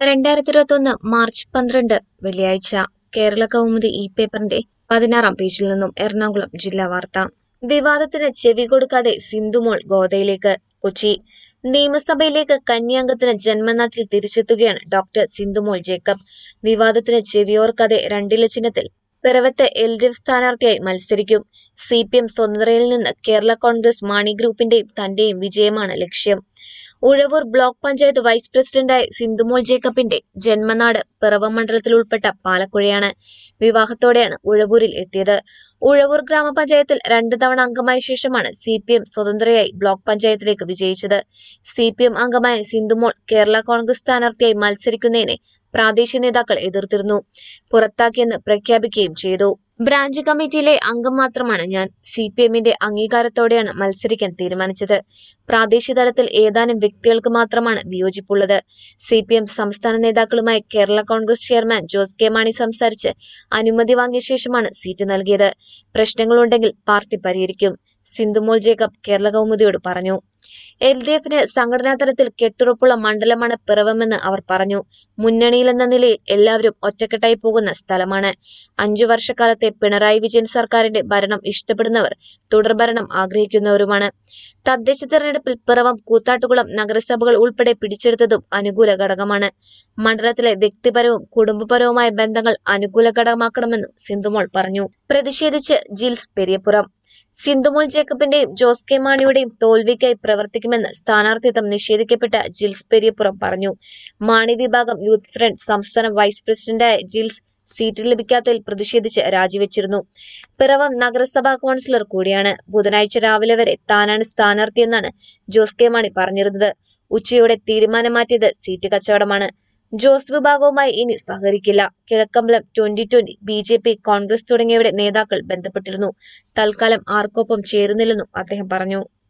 രണ്ടായിരത്തി ഇരുപത്തൊന്ന് മാർച്ച് പന്ത്രണ്ട് വെള്ളിയാഴ്ച കേരള കൗമുദി ഇ പേപ്പറിന്റെ പതിനാറാം പേജിൽ നിന്നും എറണാകുളം ജില്ലാ വാർത്ത വിവാദത്തിന് ചെവി കൊടുക്കാതെ സിന്ധുമോൾ ഗോദയിലേക്ക് കൊച്ചി നിയമസഭയിലേക്ക് കന്യാംഗത്തിന് ജന്മനാട്ടിൽ തിരിച്ചെത്തുകയാണ് ഡോക്ടർ സിന്ധുമോൾ ജേക്കബ് വിവാദത്തിന് ചെവിയോർക്കാതെ രണ്ടില ചിഹ്നത്തിൽ പിറവത്ത് എൽ ഡി എഫ് സ്ഥാനാർത്ഥിയായി മത്സരിക്കും സി പി എം സ്വതന്ത്രയിൽ നിന്ന് കേരള കോൺഗ്രസ് മാണി ഗ്രൂപ്പിന്റെയും തന്റെയും വിജയമാണ് ലക്ഷ്യം ഉഴവൂർ ബ്ലോക്ക് പഞ്ചായത്ത് വൈസ് പ്രസിഡന്റായ സിന്ധുമോൾ ജേക്കബിന്റെ ജന്മനാട് പിറവ മണ്ഡലത്തിൽ ഉൾപ്പെട്ട പാലക്കുഴയാണ് വിവാഹത്തോടെയാണ് ഉഴവൂരിൽ എത്തിയത് ഉഴവൂർ ഗ്രാമപഞ്ചായത്തിൽ രണ്ടു തവണ അംഗമായ ശേഷമാണ് സി പി എം സ്വതന്ത്രയായി ബ്ലോക്ക് പഞ്ചായത്തിലേക്ക് വിജയിച്ചത് സി പി എം അംഗമായ സിന്ധുമോൾ കേരള കോൺഗ്രസ് സ്ഥാനാർത്ഥിയായി മത്സരിക്കുന്നതിനെ പ്രാദേശിക നേതാക്കൾ എതിർത്തിരുന്നു പുറത്താക്കിയെന്ന് പ്രഖ്യാപിക്കുകയും ചെയ്തു ബ്രാഞ്ച് കമ്മിറ്റിയിലെ അംഗം മാത്രമാണ് ഞാൻ സി പി എമ്മിന്റെ അംഗീകാരത്തോടെയാണ് മത്സരിക്കാൻ തീരുമാനിച്ചത് പ്രാദേശിക തലത്തിൽ ഏതാനും വ്യക്തികൾക്ക് മാത്രമാണ് വിയോജിപ്പുള്ളത് സി പി എം സംസ്ഥാന നേതാക്കളുമായി കേരള കോൺഗ്രസ് ചെയർമാൻ ജോസ് കെ മാണി സംസാരിച്ച് അനുമതി വാങ്ങിയ ശേഷമാണ് സീറ്റ് നൽകിയത് പ്രശ്നങ്ങളുണ്ടെങ്കിൽ പാർട്ടി പരിഹരിക്കും സിന്ധുമോൾ ജേക്കബ് കേരള കൗമുദിയോട് പറഞ്ഞു എൽ ഡി എഫിന് സംഘടനാ തലത്തിൽ കെട്ടുറപ്പുള്ള മണ്ഡലമാണ് പിറവമെന്ന് അവർ പറഞ്ഞു മുന്നണിയിലെന്ന നിലയിൽ എല്ലാവരും ഒറ്റക്കെട്ടായി പോകുന്ന സ്ഥലമാണ് അഞ്ചു വർഷക്കാലത്തെ പിണറായി വിജയൻ സർക്കാരിന്റെ ഭരണം ഇഷ്ടപ്പെടുന്നവർ തുടർഭരണം ആഗ്രഹിക്കുന്നവരുമാണ് തദ്ദേശ തെരഞ്ഞെടുപ്പിൽ പിറവം കൂത്താട്ടുകുളം നഗരസഭകൾ ഉൾപ്പെടെ പിടിച്ചെടുത്തതും അനുകൂല ഘടകമാണ് മണ്ഡലത്തിലെ വ്യക്തിപരവും കുടുംബപരവുമായ ബന്ധങ്ങൾ അനുകൂല ഘടകമാക്കണമെന്നും സിന്ധുമോൾ പറഞ്ഞു പ്രതിഷേധിച്ച് ജിൽസ് പെരിയപ്പുറം സിന്ധുമോൾ ജേക്കബിന്റെയും ജോസ് കെ മാണിയുടെയും തോൽവിക്കായി പ്രവർത്തിക്കുമെന്ന് സ്ഥാനാർത്ഥിത്വം നിഷേധിക്കപ്പെട്ട ജിൽസ് പെരിയപ്പുറം പറഞ്ഞു മാണി വിഭാഗം യൂത്ത് ഫ്രണ്ട് സംസ്ഥാന വൈസ് പ്രസിഡന്റായ ജിൽസ് സീറ്റ് ലഭിക്കാത്തതിൽ പ്രതിഷേധിച്ച് രാജിവെച്ചിരുന്നു പിറവം നഗരസഭാ കൗൺസിലർ കൂടിയാണ് ബുധനാഴ്ച രാവിലെ വരെ താനാണ് സ്ഥാനാർത്ഥിയെന്നാണ് ജോസ് കെ മാണി പറഞ്ഞിരുന്നത് ഉച്ചയോടെ തീരുമാനം മാറ്റിയത് സീറ്റ് കച്ചവടമാണ് ജോസ് വിഭാഗവുമായി ഇനി സഹകരിക്കില്ല Kizhakkambalam twenty twenty B J P Congress തുടങ്ങിയവരുടെ നേതാക്കൾ ബന്ധപ്പെട്ടിരുന്നു തൽക്കാലം ആർക്കൊപ്പം ചേരുന്നില്ലെന്നും അദ്ദേഹം പറഞ്ഞു